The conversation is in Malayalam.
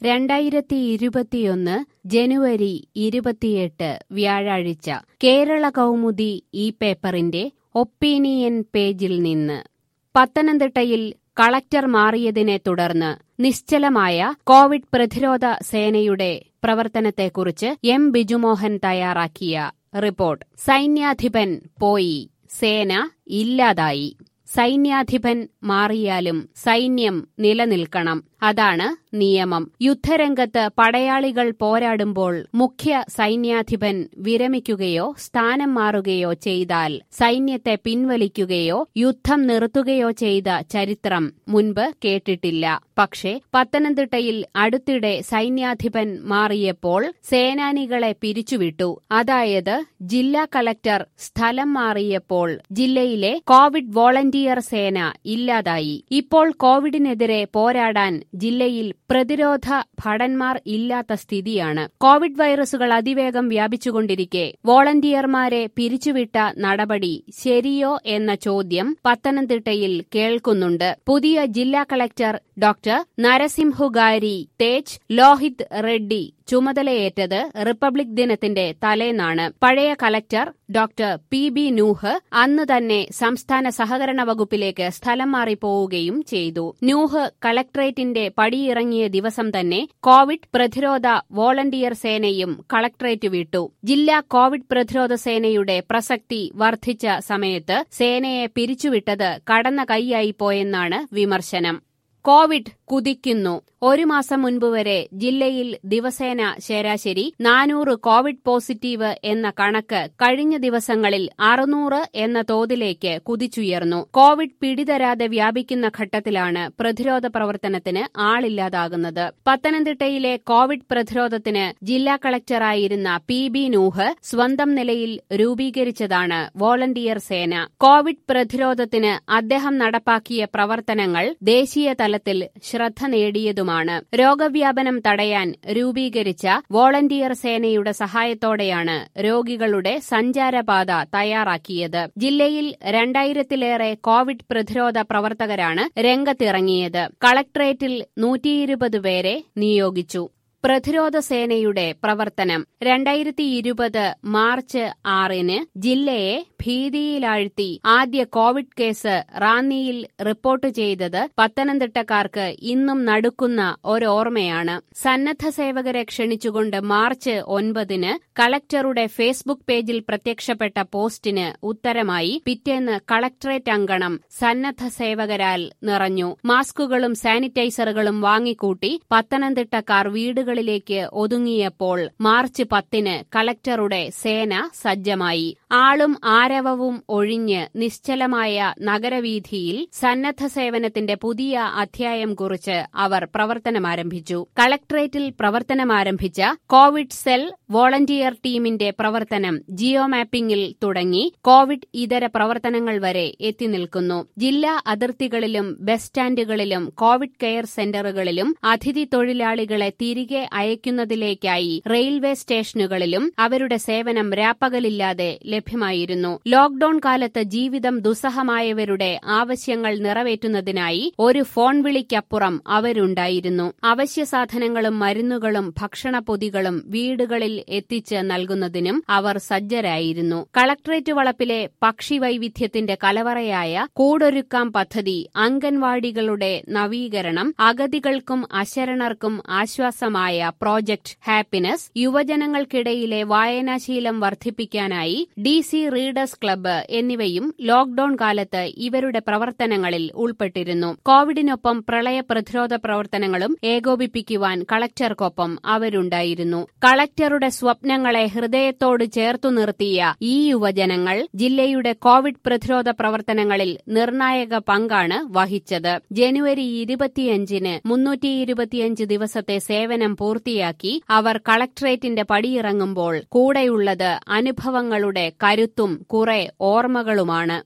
രണ്ടായിരത്തി ഇരുപത്തിയൊന്ന് ജനുവരി ഇരുപത്തിയെട്ട് വ്യാഴാഴ്ച കേരള കൗമുദി ഈ പേപ്പറിന്റെ ഒപ്പീനിയൻ പേജിൽ നിന്ന് പത്തനംതിട്ടയിൽ കളക്ടർ മാറിയതിനെ തുടർന്ന് നിശ്ചലമായ കോവിഡ് പ്രതിരോധ സേനയുടെ പ്രവർത്തനത്തെക്കുറിച്ച് എം ബിജുമോഹൻ തയ്യാറാക്കിയ റിപ്പോർട്ട് സൈന്യാധിപൻ പോയി സേന ഇല്ലാതായി സൈന്യാധിപൻ മാറിയാലും സൈന്യം നിലനിൽക്കണം അതാണ് നിയമം യുദ്ധരംഗത്ത് പടയാളികൾ പോരാടുമ്പോൾ മുഖ്യ സൈന്യാധിപൻ വിരമിക്കുകയോ സ്ഥാനം മാറുകയോ ചെയ്താൽ സൈന്യത്തെ പിൻവലിക്കുകയോ യുദ്ധം നിർത്തുകയോ ചെയ്ത ചരിത്രം മുൻപ് കേട്ടിട്ടില്ല പക്ഷേ പത്തനംതിട്ടയിൽ അടുത്തിടെ സൈന്യാധിപൻ മാറിയപ്പോൾ സേനാനികളെ പിരിച്ചുവിട്ടു അതായത് ജില്ലാ കളക്ടർ സ്ഥലം മാറിയപ്പോൾ ജില്ലയിലെ കോവിഡ് വോളണ്ടിയർ സേന ഇല്ലാതായി ഇപ്പോൾ കോവിഡിനെതിരെ പോരാടാൻ ജില്ലയിൽ പ്രതിരോധ ഭടന്മാർ ഇല്ലാത്ത സ്ഥിതിയാണ് കോവിഡ് വൈറസുകൾ അതിവേഗം വ്യാപിച്ചുകൊണ്ടിരിക്കെ വോളണ്ടിയർമാരെ പിരിച്ചുവിട്ട നടപടി ശരിയോ എന്ന ചോദ്യം പത്തനംതിട്ടയിൽ കേൾക്കുന്നുണ്ട് പുതിയ ജില്ലാ കളക്ടർ ഡോക്ടർ നരസിംഹുഗാരി തേജ് ലോഹിത് റെഡ്ഡി ചുമതലയേറ്റത് റിപ്പബ്ലിക് ദിനത്തിന്റെ തലേന്നാണ് പഴയ collector doctor P B Nooh അന്ന് തന്നെ സംസ്ഥാന സഹകരണ വകുപ്പിലേക്ക് സ്ഥലം മാറിപ്പോവുകയും ചെയ്തു നൂഹ് കളക്ടറേറ്റിന്റെ പടിയിറങ്ങിയ ദിവസം തന്നെ കോവിഡ് പ്രതിരോധ വോളണ്ടിയർ സേനയും കളക്ടറേറ്റ് വിട്ടു ജില്ലാ കോവിഡ് പ്രതിരോധ സേനയുടെ പ്രസക്തി വർദ്ധിച്ച സമയത്ത് സേനയെ പിരിച്ചുവിട്ടത് കടന്ന കൈയായി പോയെന്നാണ് വിമർശനം കോവിഡ് കുതിക്കുന്നു ഒരു മാസം മുൻപ് വരെ ജില്ലയിൽ ദിവസേന ശരാശരി നാനൂറ് കോവിഡ് പോസിറ്റീവ് എന്ന കണക്ക് കഴിഞ്ഞ ദിവസങ്ങളിൽ അറുന്നൂറ് എന്ന തോതിലേക്ക് കുതിച്ചുയർന്നു കോവിഡ് പിടിതരാതെ വ്യാപിക്കുന്ന ഘട്ടത്തിലാണ് പ്രതിരോധ പ്രവർത്തനത്തിന് ആളില്ലാതാകുന്നത് പത്തനംതിട്ടയിലെ കോവിഡ് പ്രതിരോധത്തിന് ജില്ലാ കളക്ടറായിരുന്ന പി ബി നൂഹ് സ്വന്തം നിലയിൽ രൂപീകരിച്ചതാണ് വോളണ്ടിയർ സേന കോവിഡ് പ്രതിരോധത്തിന് അദ്ദേഹം നടപ്പാക്കിയ പ്രവർത്തനങ്ങൾ ദേശീയ തലത്തിൽ ശ്രദ്ധ നേടിയതുമാണ് രോഗവ്യാപനം തടയാൻ രൂപീകരിച്ച വോളണ്ടിയർ സേനയുടെ സഹായത്തോടെയാണ് രോഗികളുടെ സഞ്ചാരപാത തയ്യാറാക്കിയത് ജില്ലയിൽ രണ്ടായിരത്തിലേറെ കോവിഡ് പ്രതിരോധ പ്രവർത്തകരാണ് രംഗത്തിറങ്ങിയത് കളക്ടറേറ്റിൽ നൂറ്റിയിരുപത് പേരെ നിയോഗിച്ചു പ്രതിരോധ സേനയുടെ പ്രവർത്തനം രണ്ടായിരത്തി ഇരുപത് മാർച്ച് ആറിന് ജില്ലയെ ഭീതിയിലാഴ്ത്തി ആദ്യ കോവിഡ് കേസ് റാന്നിയിൽ റിപ്പോർട്ട് ചെയ്തത് പത്തനംതിട്ടക്കാർക്ക് ഇന്നും നടുക്കുന്ന ഒരോർമ്മയാണ് സന്നദ്ധ സേവകരെ ക്ഷണിച്ചുകൊണ്ട് മാർച്ച് ഒൻപതിന് കളക്ടറുടെ ഫേസ്ബുക്ക് പേജിൽ പ്രത്യക്ഷപ്പെട്ട പോസ്റ്റിന് ഉത്തരമായി പിറ്റേന്ന് കളക്ടറേറ്റ് അങ്കണം സന്നദ്ധ സേവകരാൽ നിറഞ്ഞു മാസ്കുകളും സാനിറ്റൈസറുകളും വാങ്ങിക്കൂട്ടി പത്തനംതിട്ടക്കാർ വീടുകളിലേക്ക് ഒതുങ്ങിയപ്പോൾ മാർച്ച് പത്തിന് കളക്ടറുടെ സേന സജ്ജമായി ആളും ആരവവും ഒഴിഞ്ഞ് നിശ്ചലമായ നഗരവീഥിയിൽ സന്നദ്ധ സേവനത്തിന്റെ പുതിയ അധ്യായം കുറിച്ച് അവർ പ്രവർത്തനമാരംഭിച്ചു കളക്ടറേറ്റിൽ പ്രവർത്തനമാരംഭിച്ച കോവിഡ് സെൽ വോളണ്ടിയർ ടീമിന്റെ പ്രവർത്തനം ജിയോ മാപ്പിംഗിൽ തുടങ്ങി കോവിഡ് ഇതര പ്രവർത്തനങ്ങൾ വരെ എത്തിനിൽക്കുന്നു ജില്ലാ അതിർത്തികളിലും ബസ് സ്റ്റാൻഡുകളിലും കോവിഡ് കെയർ സെന്ററുകളിലും അതിഥി തൊഴിലാളികളെ തിരികെ അയക്കുന്നതിലേക്കായി റെയിൽവേ സ്റ്റേഷനുകളിലും അവരുടെ സേവനം രാപ്പകലില്ലാതെ ലഭ്യമായിരുന്നു ലോക്ഡൌൺ കാലത്ത് ജീവിതം ദുസ്സഹമായവരുടെ ആവശ്യങ്ങൾ നിറവേറ്റുന്നതിനായി ഒരു ഫോൺ വിളിക്കപ്പുറം അവരുണ്ടായിരുന്നു അവശ്യ സാധനങ്ങളും മരുന്നുകളും ഭക്ഷണപ്പൊതികളും വീടുകളിൽ എത്തിച്ച് നൽകുന്നതിനും അവർ സജ്ജരായിരുന്നു കളക്ടറേറ്റ് വളപ്പിലെ പക്ഷി വൈവിധ്യത്തിന്റെ കലവറയായ കൂടൊരുക്കാം പദ്ധതി അംഗൻവാടികളുടെ നവീകരണം അഗതികൾക്കും അശരണർക്കും ആശ്വാസമായ പ്രോജക്ട് ഹാപ്പിനെസ് യുവജനങ്ങൾക്കിടയിലെ വായനാശീലം വർദ്ധിപ്പിക്കാനായി ഡി സി റീഡേഴ്സ് ക്ലബ്ബ് എന്നിവയും ലോക്ഡൌൺ കാലത്ത് ഇവരുടെ പ്രവർത്തനങ്ങളിൽ ഉൾപ്പെട്ടിരുന്നു കോവിഡിനൊപ്പം പ്രളയ പ്രതിരോധ പ്രവർത്തനങ്ങളും ഏകോപിപ്പിക്കുവാൻ കളക്ടർക്കൊപ്പം അവരുണ്ടായിരുന്നു കളക്ടറുടെ സ്വപ്നങ്ങളെ ഹൃദയത്തോട് ചേർത്തു നിർത്തിയ ഈ യുവജനങ്ങൾ ജില്ലയുടെ കോവിഡ് പ്രതിരോധ പ്രവർത്തനങ്ങളിൽ നിർണായക പങ്കാണ് വഹിച്ചത് ജനുവരി ഇരുപത്തിയഞ്ചിന് മുന്നൂറ്റി ഇരുപത്തിയഞ്ച് ദിവസത്തെ സേവനം പൂർത്തിയാക്കി അവർ കളക്ടറേറ്റിന്റെ പടിയിറങ്ങുമ്പോൾ കൂടെയുള്ളത് അനുഭവങ്ങളുടെ കരുത്തും കുറെ ഓർമ്മകളുമാണ്